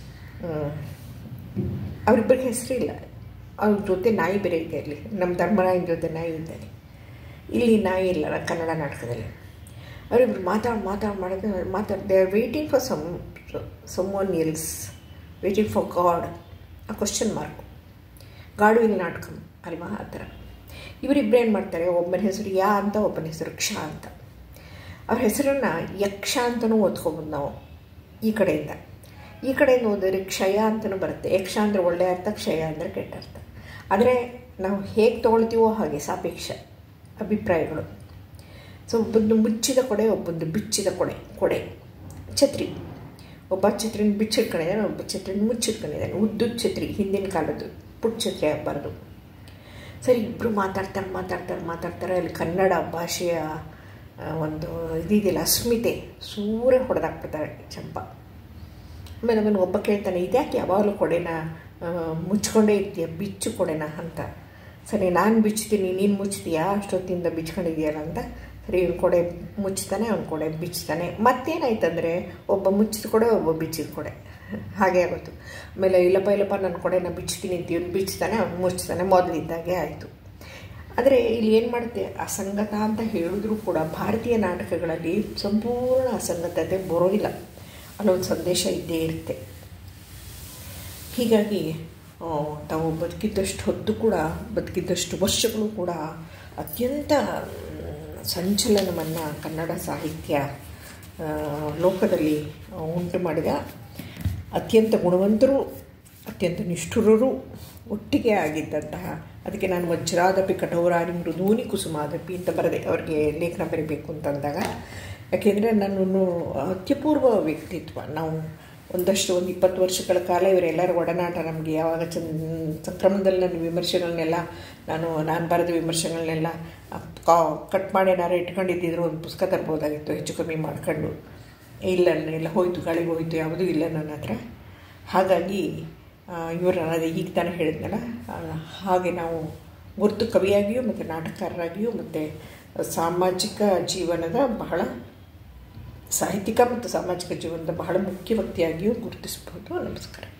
ಅವರಿಬ್ಬರಿಗೆ ಹೆಸರಿಲ್ಲ ಅವ್ರ ಜೊತೆ ನಾಯಿ ಬೇರೆ ಇದೆ ಅಲ್ಲಿ ನಮ್ಮ ಧರ್ಮರಾಯನ ಜೊತೆ ನಾಯಿ ಇದ್ದಾರೆ ಇಲ್ಲಿ ನಾಯಿ ಇಲ್ಲ ಕನ್ನಡ ನಾಟಕದಲ್ಲಿ ಅವರಿಬ್ರು ಮಾತಾಡಿ ಮಾತಾಡಿ ಮಾಡಿದ್ರೆ ಮಾತಾಡಿ they are waiting for some some one else waiting for God ಆ ಕ್ವಶನ್ ಮಾರ್ಕು ಗಾಡುವಿನ ನಾಟಕ ಅಲ್ವಾ ಆ ಥರ ಇವರಿಬ್ಬರು ಏನು ಮಾಡ್ತಾರೆ ಒಬ್ಬನ ಹೆಸರು ಯಾ ಅಂತ ಒಬ್ಬನ ಹೆಸರು ಕ್ಷ ಅಂತ ಅವ್ರ ಹೆಸರನ್ನು ಯಕ್ಷ ಅಂತಲೂ ಓದ್ಕೊಬೋದು ನಾವು ಈ ಕಡೆಯಿಂದ ಈ ಕಡೆಯಿಂದ ಓದಿದ್ರೆ ಕ್ಷಯ ಅಂತಲೂ ಬರುತ್ತೆ ಯಕ್ಷ ಅಂದರೆ ಒಳ್ಳೆಯ ಅರ್ಥ ಕ್ಷಯ ಅಂದರೆ ಕೆಟ್ಟ ಅರ್ಥ ಆದರೆ ನಾವು ಹೇಗೆ ತೊಗೊಳ್ತೀವೋ ಹಾಗೆ ಸಾಪೇಕ್ಷ ಅಭಿಪ್ರಾಯಗಳು ಸೊ ಒಬ್ಬೊಂದು ಮುಚ್ಚಿದ ಕೊಡೆ ಒಬ್ಬೊಂದು ಬಿಚ್ಚಿದ ಕೊಡೆ ಕೊಡೆ ಛತ್ರಿ ಒಬ್ಬ ಛತ್ರಿನ ಬಿಚ್ಚಿಟ್ಕೊಂಡಿದ್ದಾನೆ ಒಬ್ಬ ಛತ್ರಿನ ಮುಚ್ಚಿಟ್ಕೊಂಡಿದ್ದಾನೆ ಉದ್ದುದ ಛತ್ರಿ ಹಿಂದಿನ ಕಾಲದ್ದು ಪುಟ್ಟ ಛತ್ರಿ ಆಗಬಾರ್ದು ಸರಿ ಇಬ್ಬರು ಮಾತಾಡ್ತಾರೆ ಮಾತಾಡ್ತಾರೆ ಮಾತಾಡ್ತಾರೆ ಅಲ್ಲಿ ಕನ್ನಡ ಭಾಷೆಯ ಒಂದು ಇದಿದೆಯಲ್ಲ ಅಸ್ಮಿತೆ ಸೂರ ಹೊಡೆದಾಕ್ಬಿಡ್ತಾರೆ ಚಂಪ ಆಮೇಲೆ ಅವನು ಒಬ್ಬ ಕೇಳ್ತಾನೆ ಇದ್ಯಾಕೆ ಯಾವಾಗಲೂ ಕೊಡೆನ ಮುಚ್ಕೊಂಡೇ ಇರ್ತೀಯ ಬಿಚ್ಚು ಕೊಡೆನ ಅಂತ ಸರಿ ನಾನು ಬಿಚ್ತೀನಿ ನೀನು ಮುಚ್ತೀಯಾ ಅಷ್ಟೊತ್ತಿಂದ ಬಿಚ್ಕೊಂಡಿದ್ಯಲ್ಲ ಅಂತ ಸರಿ ಇವ್ನು ಕೊಡೆ ಮುಚ್ತಾನೆ ಅವ್ನು ಕೊಡೆ ಬಿಚ್ತಾನೆ ಮತ್ತೇನಾಯ್ತಂದರೆ ಒಬ್ಬ ಮುಚ್ಚಿದ ಕೊಡೆ ಒಬ್ಬ ಬಿಚ್ಚಿದ ಕೊಡೆ ಹಾಗೆ ಆಗೋದು ಆಮೇಲೆ ಇಲ್ಲಪ್ಪ ಇಲ್ಲಪ್ಪ ನನ್ನ ಕೊಡೆನ ಬಿಚ್ತೀನಿ ಅಂತ ಇವ್ನು ಬಿಚ್ತಾನೆ ಅವ್ನು ಮುಚ್ತಾನೆ ಮೊದಲಿದ್ದಾಗೆ ಆಯಿತು ಆದರೆ ಇಲ್ಲಿ ಏನು ಮಾಡುತ್ತೆ ಅಸಂಗತ ಅಂತ ಹೇಳಿದ್ರೂ ಕೂಡ ಭಾರತೀಯ ನಾಟಕಗಳಲ್ಲಿ ಸಂಪೂರ್ಣ ಅಸಂಗತತೆ ಬರೋದಿಲ್ಲ ಅಲ್ಲೊಂದು ಸಂದೇಶ ಇದ್ದೇ ಇರುತ್ತೆ ಹೀಗಾಗಿ ತಾವು ಬದುಕಿದ್ದಷ್ಟು ಹೊತ್ತು ಕೂಡ ಬದುಕಿದ್ದಷ್ಟು ವರ್ಷಗಳು ಕೂಡ ಅತ್ಯಂತ ಸಂಚಲನವನ್ನು ಕನ್ನಡ ಸಾಹಿತ್ಯ ಲೋಕದಲ್ಲಿ ಉಂಟು ಮಾಡಿದ ಅತ್ಯಂತ ಗುಣವಂತರು ಅತ್ಯಂತ ನಿಷ್ಠುರರು ಒಟ್ಟಿಗೆ ಆಗಿದ್ದಂತಹ ಅದಕ್ಕೆ ನಾನು ವಜ್ರಾದಪಿ ಕಠೋರಾನಿ ಮೃದೂನಿ ಕುಸುಮಾದಪಿ ಅಂತ ಬರದೆ ಅವ್ರಿಗೆ ಲೇಖನ ಬರೀಬೇಕು ಅಂತಂದಾಗ ಯಾಕೆಂದರೆ ನನ್ನನ್ನು ಅತ್ಯಪೂರ್ವ ವ್ಯಕ್ತಿತ್ವ ನಾವು ಒಂದಷ್ಟು ಒಂದು ಇಪ್ಪತ್ತು ವರ್ಷಗಳ ಕಾಲ ಇವರೆಲ್ಲರ ಒಡನಾಟ ನಮಗೆ ಯಾವಾಗ ಚಂದ ಸಂಕ್ರಮಣದಲ್ಲಿ ನನ್ನ ವಿಮರ್ಶೆಗಳನ್ನೆಲ್ಲ ನಾನು ನಾನು ಬರೆದ ವಿಮರ್ಶೆಗಳನ್ನೆಲ್ಲ ಕಾ ಕಟ್ ಮಾಡಿ ಏನಾರು ಇಟ್ಕೊಂಡಿದ್ದಿದ್ರು ಒಂದು ಪುಸ್ತಕ ತರ್ಬೋದಾಗಿತ್ತು ಹೆಚ್ಚು ಕಮ್ಮಿ ಮಾಡ್ಕೊಂಡು ಇಲ್ಲ ಎಲ್ಲ ಹೋಯಿತು ಗಾಳಿಗೆ ಹೋಯಿತು ಯಾವುದೂ ಇಲ್ಲ ನನ್ನ ಹತ್ರ ಹಾಗಾಗಿ ಇವರು ಅದೇ ಈಗ ತಾನೇ ಹೇಳಿದ್ನಲ್ಲ ಹಾಗೆ ನಾವು ಗುರುತು ಕವಿಯಾಗಿಯೂ ಮತ್ತು ನಾಟಕಕಾರರಾಗಿಯೂ ಮತ್ತು ಸಾಮಾಜಿಕ ಜೀವನದ ಬಹಳ ಸಾಹಿತ್ಯಿಕ ಮತ್ತು ಸಾಮಾಜಿಕ ಜೀವನದ ಬಹಳ ಮುಖ್ಯ ವ್ಯಕ್ತಿಯಾಗಿಯೂ ಗುರುತಿಸ್ಬೋದು ನಮಸ್ಕಾರ